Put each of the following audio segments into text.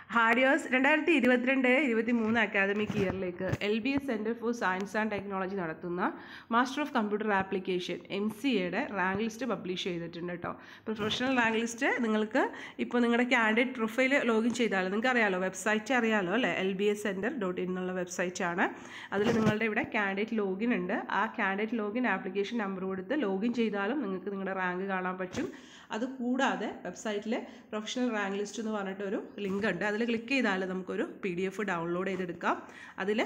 ഹാരിയോസ് രണ്ടായിരത്തി ഇരുപത്തിരണ്ട് ഇരുപത്തി മൂന്ന് അക്കാദമിക് ഇയറിലേക്ക് L B S centre for science and technology നടത്തുന്ന master of computer application M C എയുടെ റാങ്ക് ലിസ്റ്റ് പബ്ലിഷ് ചെയ്തിട്ടുണ്ട് കേട്ടോ പ്രൊഫഷണൽ റാങ്ക് ലിസ്റ്റ് നിങ്ങൾക്ക് ഇപ്പോൾ നിങ്ങളുടെ കാൻഡിഡേറ്റ് പ്രൊഫൈൽ ലോഗിൻ ചെയ്താൽ നിങ്ങൾക്ക് അറിയാലോ വെബ്സൈറ്റ് അറിയാലോ അല്ലേ L B S centre dot in എന്നുള്ള വെബ്സൈറ്റാണ് അതിൽ നിങ്ങളുടെ ഇവിടെ കാൻഡിഡേറ്റ് ലോഗിൻ ഉണ്ട് ആ കാൻഡിഡേറ്റ് ലോഗിൻ ആപ്ലിക്കേഷൻ നമ്പർ കൊടുത്ത് ലോഗിൻ ചെയ്താലും നിങ്ങൾക്ക് നിങ്ങളുടെ റാങ്ക് കാണാൻ പറ്റും അത് കൂടാതെ വെബ്സൈറ്റിൽ പ്രൊഫഷണൽ റാങ്ക് ലിസ്റ്റ് എന്ന് പറഞ്ഞിട്ട് ഒരു ലിങ്ക് ഉണ്ട് അതിൽ ക്ലിക്ക് ചെയ്താൽ നമുക്കൊരു പി ഡി എഫ് ഡൗൺലോഡ് ചെയ്തെടുക്കാം അതിൽ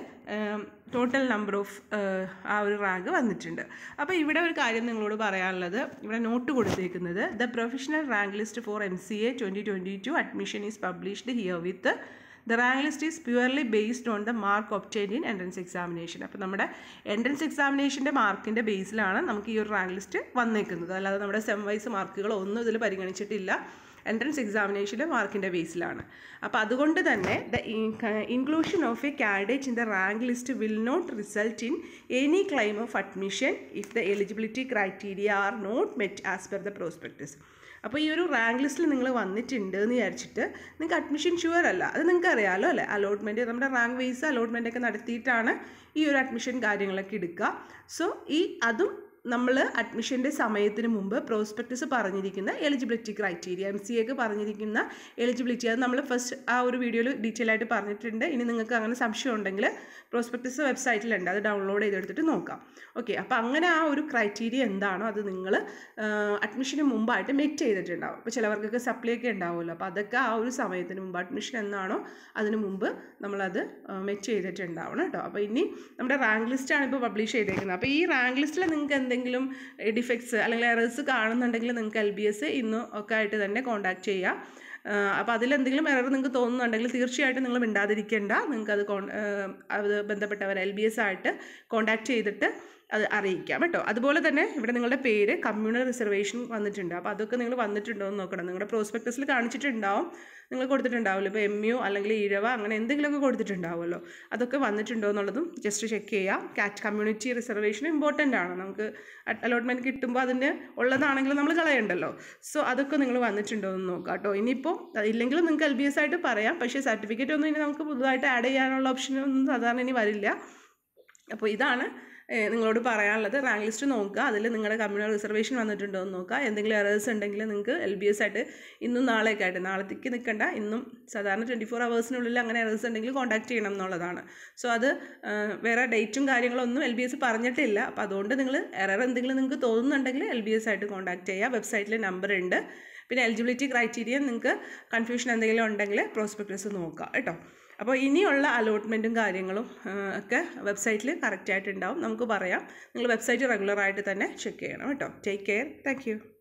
ടോട്ടൽ നമ്പർ ഓഫ് ആ ഒരു റാങ്ക് വന്നിട്ടുണ്ട് അപ്പോൾ ഇവിടെ ഒരു കാര്യം നിങ്ങളോട് പറയാനുള്ളത് ഇവിടെ നോട്ട് കൊടുത്തേക്കുന്നത് the professional rank list for M C A twenty twenty two admission is published here with the rank list is purely based on the mark obtained in entrance examination അപ്പോൾ നമ്മുടെ എൻട്രൻസ് എക്സാമിനേഷൻ്റെ മാർക്കിൻ്റെ ബേസിലാണ് നമുക്ക് ഈ ഒരു rank list വന്നേക്കുന്നത് അല്ലാതെ നമ്മുടെ സെം വൈസ് മാർക്കുകളോ ഒന്നും ഇതിൽ പരിഗണിച്ചിട്ടില്ല എൻട്രൻസ് എക്സാമിനേഷൻ്റെ മാർക്കിൻ്റെ ബേസിലാണ് അപ്പോൾ അതുകൊണ്ട് തന്നെ the inclusion of a candidate in the rank list will not result in any claim of admission if the eligibility criteria are not met as per the prospectus അപ്പോൾ ഈ ഒരു റാങ്ക് ലിസ്റ്റിൽ നിങ്ങൾ വന്നിട്ടുണ്ട് എന്ന് വിചാരിച്ചിട്ട് നിങ്ങൾക്ക് അഡ്മിഷൻ ഷുവർ അല്ല അത് നിങ്ങൾക്ക് അറിയാമല്ലോ അല്ലേ അലോട്ട്മെൻറ്റ് നമ്മുടെ റാങ്ക് വൈസ് അലോട്ട്മെൻ്റ് ഒക്കെ നടത്തിയിട്ടാണ് ഈ ഒരു അഡ്മിഷൻ കാര്യങ്ങളൊക്കെ എടുക്കുക സോ ഈ അതും നമ്മൾ അഡ്മിഷൻ്റെ സമയത്തിന് മുമ്പ് പ്രോസ്പെക്ടസ് പറഞ്ഞിരിക്കുന്ന എലിജിബിലിറ്റി ക്രൈറ്റീരിയ എം സി എക്ക് പറഞ്ഞിരിക്കുന്ന എലിജിബിലിറ്റി അത് നമ്മൾ ഫസ്റ്റ് ആ ഒരു വീഡിയോയിൽ ഡീറ്റെയിൽ ആയിട്ട് പറഞ്ഞിട്ടുണ്ട് ഇനി നിങ്ങൾക്ക് അങ്ങനെ സംശയം ഉണ്ടെങ്കിൽ പ്രോസ്പെക്ടസ് വെബ്സൈറ്റിലുണ്ട് അത് ഡൗൺലോഡ് ചെയ്തെടുത്തിട്ട് നോക്കാം ഓക്കെ അപ്പോൾ അങ്ങനെ ആ ഒരു ക്രൈറ്റീരിയ എന്താണോ അത് നിങ്ങൾ അഡ്മിഷന് മുമ്പായിട്ട് മെറ്റ് ചെയ്തിട്ടുണ്ടാവും അപ്പോൾ ചിലവർക്കൊക്കെ സപ്ലൈ ഒക്കെ ഉണ്ടാവുമല്ലോ അപ്പോൾ അതൊക്കെ ആ ഒരു സമയത്തിന് മുമ്പ് അഡ്മിഷൻ എന്നാണോ അതിന് മുമ്പ് നമ്മളത് മെറ്റ് ചെയ്തിട്ടുണ്ടാവണം കേട്ടോ അപ്പോൾ ഇനി നമ്മുടെ റാങ്ക് ലിസ്റ്റാണ് ഇപ്പോൾ പബ്ലിഷ് ചെയ്തേക്കുന്നത് അപ്പോൾ ഈ റാങ്ക് ലിസ്റ്റിൽ നിങ്ങൾക്ക് എന്തെങ്കിലും ഡിഫക്ട്സ് അല്ലെങ്കിൽ എറേഴ്സ് കാണുന്നുണ്ടെങ്കിൽ നിങ്ങൾക്ക് എൽ ബി എസ് ഇന്നും ഒക്കെ ആയിട്ട് തന്നെ കോൺടാക്ട് ചെയ്യാം അപ്പോൾ അതിലെന്തെങ്കിലും എറർ നിങ്ങൾക്ക് തോന്നുന്നുണ്ടെങ്കിൽ തീർച്ചയായിട്ടും നിങ്ങൾ മിണ്ടാതിരിക്കേണ്ട നിങ്ങൾക്ക് അത് കോൺ അത് ബന്ധപ്പെട്ടവർ എൽ ബി എസ് ആയിട്ട് കോൺടാക്ട് ചെയ്തിട്ട് അത് അറിയിക്കാം കേട്ടോ അതുപോലെ തന്നെ ഇവിടെ നിങ്ങളുടെ പേര് കമ്മ്യൂണൽ റിസർവേഷൻ വന്നിട്ടുണ്ട് അപ്പോൾ അതൊക്കെ നിങ്ങൾ വന്നിട്ടുണ്ടോ എന്ന് നോക്കണം നിങ്ങളുടെ പ്രോസ്പെക്ടസിൽ കാണിച്ചിട്ടുണ്ടാവും നിങ്ങൾ കൊടുത്തിട്ടുണ്ടാവുമല്ലോ ഇപ്പോൾ എം യു അല്ലെങ്കിൽ ഈഴവ അങ്ങനെ എന്തെങ്കിലുമൊക്കെ കൊടുത്തിട്ടുണ്ടാവുമല്ലോ അതൊക്കെ വന്നിട്ടുണ്ടോ എന്നുള്ളതും ജസ്റ്റ് ചെക്ക് ചെയ്യാം കാറ്റ് കമ്മ്യൂണിറ്റി റിസർവേഷൻ ഇമ്പോർട്ടൻ്റ് ആണ് നമുക്ക് അലോട്ട്മെൻറ്റ് കിട്ടുമ്പോൾ അതിൻ്റെ ഉള്ളതാണെങ്കിലും നമ്മൾ കളയണ്ടല്ലോ സോ അതൊക്കെ നിങ്ങൾ വന്നിട്ടുണ്ടോ എന്ന് നോക്കാം കേട്ടോ ഇനിയിപ്പോൾ ഇല്ലെങ്കിലും നിങ്ങൾക്ക് എൽ ബി എസ് ആയിട്ട് പറയാം പക്ഷേ സർട്ടിഫിക്കറ്റ് ഒന്നും ഇനി നമുക്ക് പുതുതായിട്ട് ആഡ് ചെയ്യാനുള്ള ഓപ്ഷനൊന്നും സാധാരണ ഇനി വരില്ല അപ്പോൾ ഇതാണ് നിങ്ങളോട് പറയാനുള്ളത് റാങ്ക് ലിസ്റ്റ് നോക്കുക അതിൽ നിങ്ങളുടെ കമ്മ്യൂണൽ റിസർവേഷൻ വന്നിട്ടുണ്ടോ എന്ന് നോക്കുക എന്തെങ്കിലും എറേഴ്സ് ഉണ്ടെങ്കിൽ നിങ്ങൾക്ക് എൽ ബി എസ് ആയിട്ട് ഇന്നും നാളെയൊക്കെ ആയിട്ട് നാളത്തേക്ക് നിൽക്കണ്ട ഇന്നും സാധാരണ ട്വൻറ്റി ഫോർ അവേഴ്സിനുള്ളിൽ അങ്ങനെ എറേഴ്സ് ഉണ്ടെങ്കിൽ കോൺടാക്ട് ചെയ്യണം എന്നുള്ളതാണ് സോ അത് വേറെ ഡേറ്റും കാര്യങ്ങളൊന്നും എൽ ബി എസ് പറഞ്ഞിട്ടില്ല അപ്പോൾ അതുകൊണ്ട് നിങ്ങൾ എറർ എന്തെങ്കിലും നിങ്ങൾക്ക് തോന്നുന്നുണ്ടെങ്കിൽ എൽ ബി എസ് ആയിട്ട് കോൺടാക്ട് ചെയ്യുക വെബ്സൈറ്റിൽ നമ്പർ ഉണ്ട് പിന്നെ എലിജിബിലിറ്റി ക്രൈറ്റീരിയ നിങ്ങൾക്ക് കൺഫ്യൂഷൻ എന്തെങ്കിലും ഉണ്ടെങ്കിൽ പ്രോസ്പെക്ടസ് നോക്കുക കേട്ടോ അപ്പോൾ ഇനിയുള്ള അലോട്ട്മെൻറ്റും കാര്യങ്ങളും ഒക്കെ വെബ്സൈറ്റിൽ കറക്റ്റായിട്ടുണ്ടാവും നമുക്ക് പറയാം നിങ്ങൾ വെബ്സൈറ്റ് റെഗുലറായിട്ട് തന്നെ ചെക്ക് ചെയ്യണം കേട്ടോ ടേക്ക് കെയർ താങ്ക്